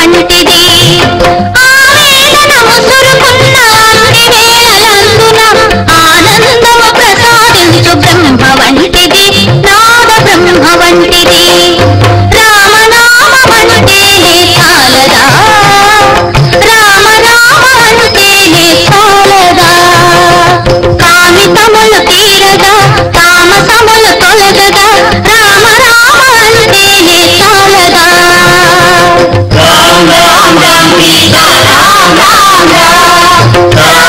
వంటిది ఆవేదన ముసురుకున్న అన్ని వేళలందున ఆనందము ప్రసాదించు బ్రహ్మ వంటిది నాద బ్రహ్మ వంటిది రామనామ వంటేనే చాలదా రామ రామ అంటేనే చాలదా కామితములు తీరగా తామసములు తొలగగా రామ రామ అంటేనే చాలదా రామ రామ రామ సీత రామ రామ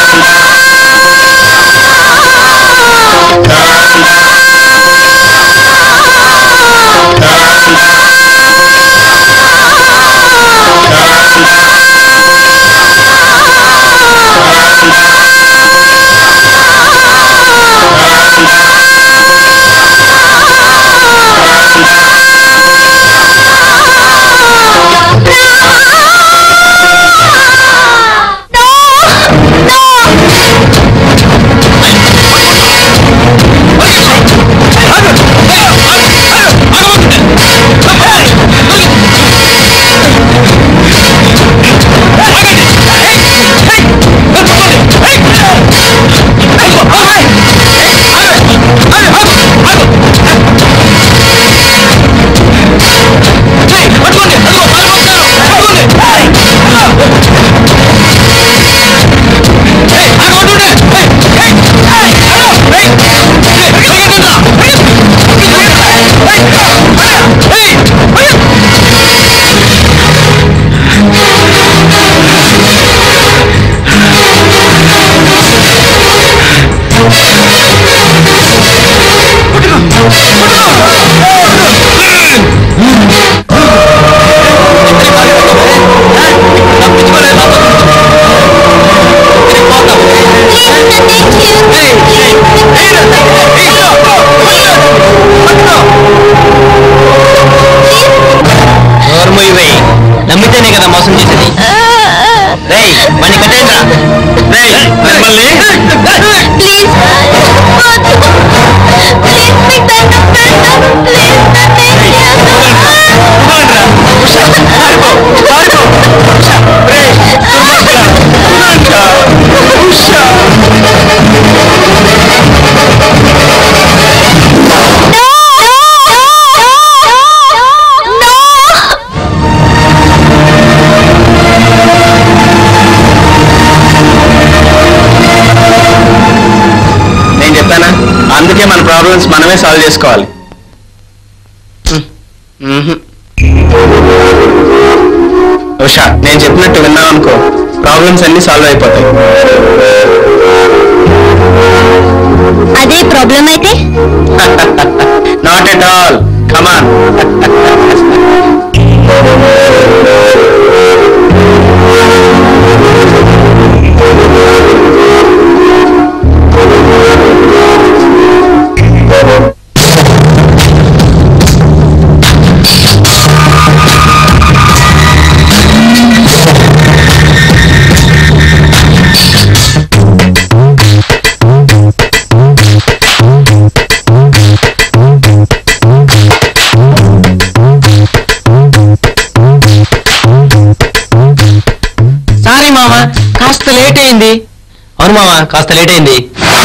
నోర్మూయివై నమ్మితేనే కదా మోసం చేసేది రేయ్ మణి కట్టేంద్రా రేయ్ మిమ్మల్ని ప్లీజ్ ప్లీజ్ మీకు దండం పెడతాను ప్లీజ్ నేను చెప్పానా అందుకే మన ప్రాబ్లమ్స్ మనమే సాల్వ్ చేసుకోవాలి ఉషా నేను చెప్పినట్టు విన్నావు అనుకో ప్రాబ్లమ్స్ అన్ని సాల్వ్ అయిపోతాయి అదే ప్రాబ్లం అయితే not at all come on sorry మామ కాస్త లేట్ అయింది అవును మామ కాస్త లేట్ అయింది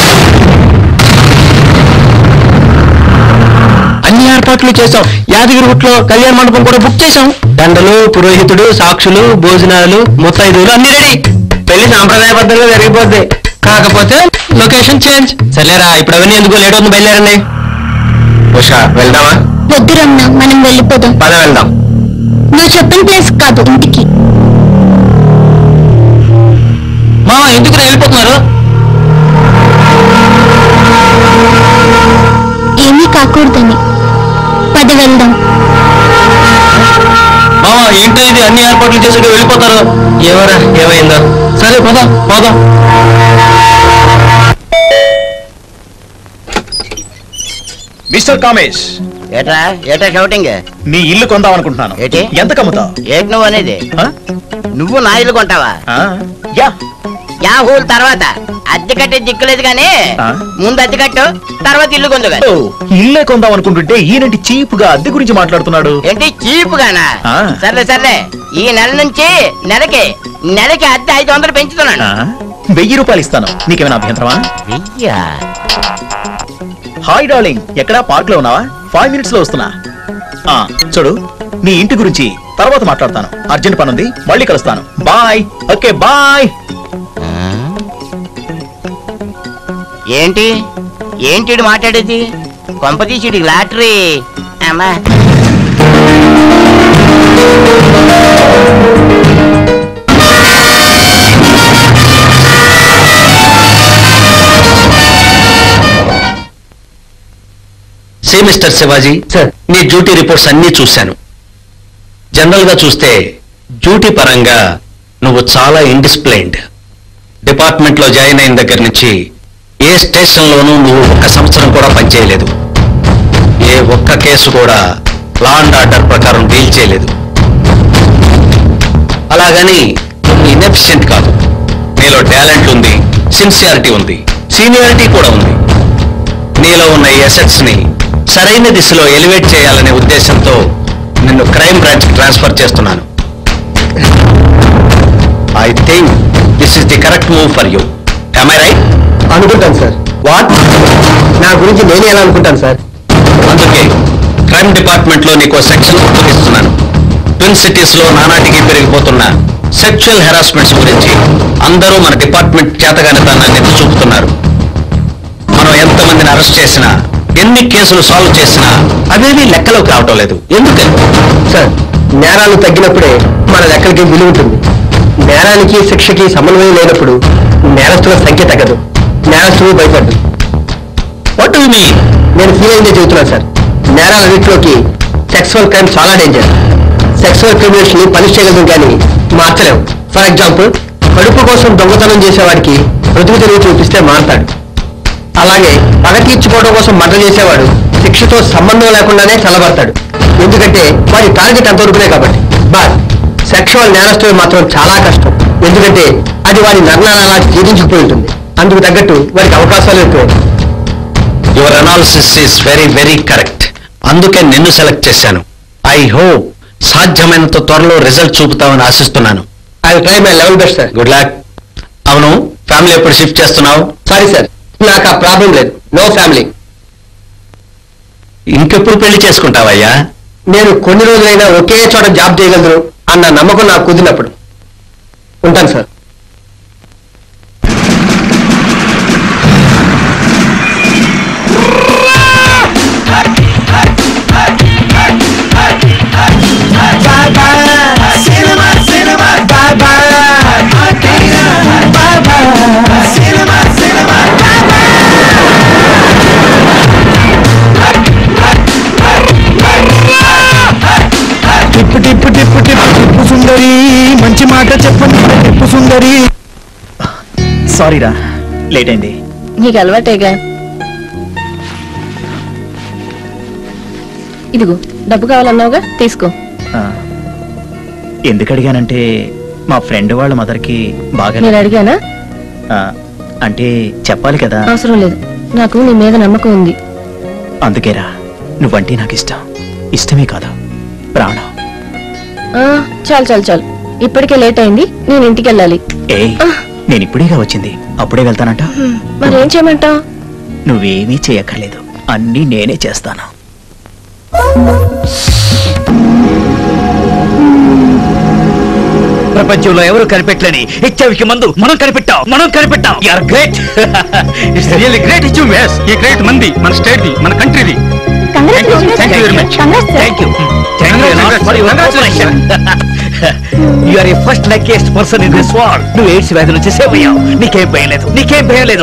అన్ని ఏర్పాట్లు చేసాం యాదగిరిగుట్లో కళ్యాణ మండపం కూడా బుక్ చేసాం దండలు పురోహితుడు సాక్షులు భోజనాలు ముత్తైదువులు అన్ని రెడీ పెళ్లి సాంప్రదాయబద్ధంగా జరిగిపోద్ది కాకపోతే లొకేషన్ చేంజ్ సరేరా ఇప్పుడు అవన్నీ ఎందుకు లేట్ అవుతుంది బయలుదేరండి ఉషా వెళ్దామా వద్దు రమణ మనం వెళ్ళిపోదాం పద వెళ్దాం నువ్వు చెప్పిన ప్లేస్ కాదు ఇంటికి మామ ఎందుకు వెళ్ళిపోతున్నారు ఏమీ కాకూడదని పద వెళ్దాం మామ ఏంటో ఇది అన్ని ఏర్పాట్లు చేసాక వెళ్ళిపోతారు ఎవరా ఏమైందో సరే పోదాం పోదాం మిస్టర్ కామేష్ ఏట్రా ఏటా షౌటింగ్ నీ ఇల్లు కొందాం అనుకుంటున్నాను ఏంటి? ఎంత కమ్ముతావు ఏటి నువ్వు అనేది ఆ? నువ్వు నా ఇల్లు కొంటావా ఆ? యా యాహూల్ తర్వాత అద్దె కట్టే దిక్కులేదు కానీ ఆ? ముందు అద్దె కట్టు తర్వాత ఇల్లు కొందు ఓ, ఇల్లే కొందాం అనుకుంటుంటే ఈయనంటి చీప్ గా అద్దె గురించి మాట్లాడుతున్నాడు ఏంటి చీప్ గానా ఆ. సర్లే సర్లే ఈ నెల నుంచి నెలకి నెలకి అద్దె ఐదు వందలు పెంచుతున్నాను ఆ? వెయ్యి రూపాయలు ఇస్తాను నీకేమైనా అభ్యంతరమా వెయ్యా? హాయ్ డార్లింగ్ ఎక్కడా పార్క్ లో ఉన్నావా ఫైవ్ మినిట్స్ లో వస్తున్నా ఆ, చూడు నీ ఇంటి గురించి తర్వాత మాట్లాడతాను అర్జెంట్ పని ఉంది మళ్ళీ కలుస్తాను బాయ్ ఓకే బాయ్ ఏంటి ఏంటి ఈడు మాట్లాడేది కొంపతీసిడికి లాటరీ అమ్మా సే మిస్టర్ శివాజీ సార్. నీ డ్యూటీ రిపోర్ట్స్ అన్నీ చూశాను జనరల్ గా చూస్తే డ్యూటీ పరంగా నువ్వు చాలా ఇండిస్ప్లైన్డ్ డిపార్ట్మెంట్ లో జాయిన్ అయిన దగ్గర నుంచి ఏ స్టేషన్ లోనూ నువ్వు ఒక్క సంవత్సరం కూడా పనిచేయలేదు ఏ ఒక్క కేసు కూడా లా అండ్ ఆర్డర్ ప్రకారం డీల్ చేయలేదు అలాగని నువ్వు ఇన్ఎఫిషియెంట్ కాదు నీలో టాలెంట్ ఉంది సిన్సియారిటీ ఉంది సీనియారిటీ కూడా ఉంది నీలో ఉన్న ఈ అసెట్స్ ని సరైన దిశలో ఎలివేట్ చేయాలనే ఉద్దేశంతో నిన్ను క్రైమ్ బ్రాంచ్ ట్రాన్స్ఫర్ చేస్తున్నాను I think this is the correct move for you I right అనుకుంటాను సార్ వాట్ నా గురించి నేనే ఎలా అనుకుంటాను సార్ అందుకే క్రైమ్ డిపార్ట్మెంట్ లో నీకు సెక్షన్ ఉపయోగిస్తున్నాను ట్విన్ సిటీస్ లో నానాటికి పెరిగిపోతున్న సెక్షువల్ హెరాస్మెంట్స్ గురించి అందరూ మన డిపార్ట్మెంట్ చేతగానితనాన్ని ఎత్తి చూపుతున్నారు మనం ఎంతమందిని అరెస్ట్ చేసినా ఎన్ని కేసులు సాల్వ్ చేసినా అవేవి లెక్కలోకి రావటం లేదు ఎందుకని సార్ నేరాలు తగ్గినప్పుడే మన లెక్కలకి విలువ ఉంటుంది నేరానికి శిక్షకి సమన్వయం లేనప్పుడు నేరస్తుల సంఖ్య తగ్గదు నేరస్తులు భయపడ్డు వాట్ యు మీన్ నేను ఫీల్ అయిందే చెబుతున్నాను సార్ నేరాలన్నింటిలోకి సెక్సువల్ క్రైమ్ చాలా డేంజర్ సెక్సువల్ క్రిమినల్స్ ని పనిష్ చేయగలం కానీ మార్చలేము ఫర్ ఎగ్జాంపుల్ కడుపు కోసం దొంగతనం చేసేవాడికి బ్రతుకు తెరువు చూపిస్తే మారతాడు అలాగే పగ తీర్చుకోవడం కోసం మంట చేసేవాడు శిక్షతో సంబంధం లేకుండానే చల్లబడతాడు ఎందుకంటే వాడి టార్గెట్ అంతవరకునే కాబట్టి బట్ సెక్షువల్ నేరస్తులు మాత్రం చాలా కష్టం ఎందుకంటే అది వాడి నర్నాలు అలా జీర్ణించుకుపోయి ఉంటుంది అందుకు తగ్గట్టు వాడికి అవకాశాలు ఎక్కువ your analysis is very very correct అందుకే నిన్ను సెలెక్ట్ చేశాను ఐ హోప్ సాధ్యమైనంత త్వరలో రిజల్ట్ చూపుతామని ఆశిస్తున్నాను I try my level best sir good luck అవును ఫ్యామిలీ ఎప్పుడు షిఫ్ట్ చేస్తున్నావు సారీ సార్ నాకు ఆ ప్రాబ్లం లేదు నో ఫ్యామిలీ ఇంకెప్పుడు పెళ్లి చేసుకుంటావయ్యా నేను కొన్ని రోజులైనా ఒకే చోట జాబ్ చేయగలరు అన్న నమ్మకం నాకు కుదిరినప్పుడు ఉంటాను సార్ టిప్పు టిప్పు టిప్పు టిప్పు టిప్పు సుందరి మంచి మాట చెప్పండి టిప్పు సుందరి సారీరా లేట్ అయింది నీకు అలవాటేగా ఇదిగో డబ్బు కావాలన్నావుగా తీసుకో ఆ, ఎందుకు అడిగానంటే మా ఫ్రెండ్ వాళ్ళ మదర్కి బాగా నేను అడిగానా ఆ, అంటే చెప్పాలి కదా అవసరం లేదు నాకు నీ మీద నమ్మకం ఉంది అందుకేరా నువ్వంటే నాకు ఇష్టం ఇష్టమే కాదు ప్రాణం ఆ, చాలు చాలు చాలు ఇప్పటికే లేట్ అయింది నేను ఇంటికి వెళ్ళాలి ఏ నేను ఇప్పుడేగా వచ్చింది అప్పుడే వెళ్తానంట మరి ఏం చేయమంటావు నువ్వేమీ చేయక్కర్లేదు అన్నీ నేనే చేస్తాను ప్రపంచంలో ఎవరు కనిపెట్టలేని హెచ్ఐవికి మందు మనం కనిపెట్టాం మనం కనిపెట్టాం are great it's really great achievement ఈ గ్రేట్ మంది మన స్టేట్ ది మన కంట్రీది thank you very much thank you thank you lot for your cooperation you are a first luckiest person in this world నువ్వు ఎయిడ్స్ వ్యాధి నుంచి సేవ్ అయ్యావు నీకేం భయం లేదు నీకేం భయం లేదు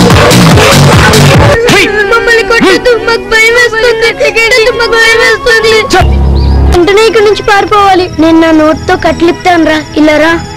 మమ్మల్ని కొట్టద్దు మాకు భయం వేస్తుంది కొట్టద్దు, మాకు భయం వేస్తుంది పారిపోవాలి నేను నా నోట్తో కట్లిప్తాను రా ఇలా రా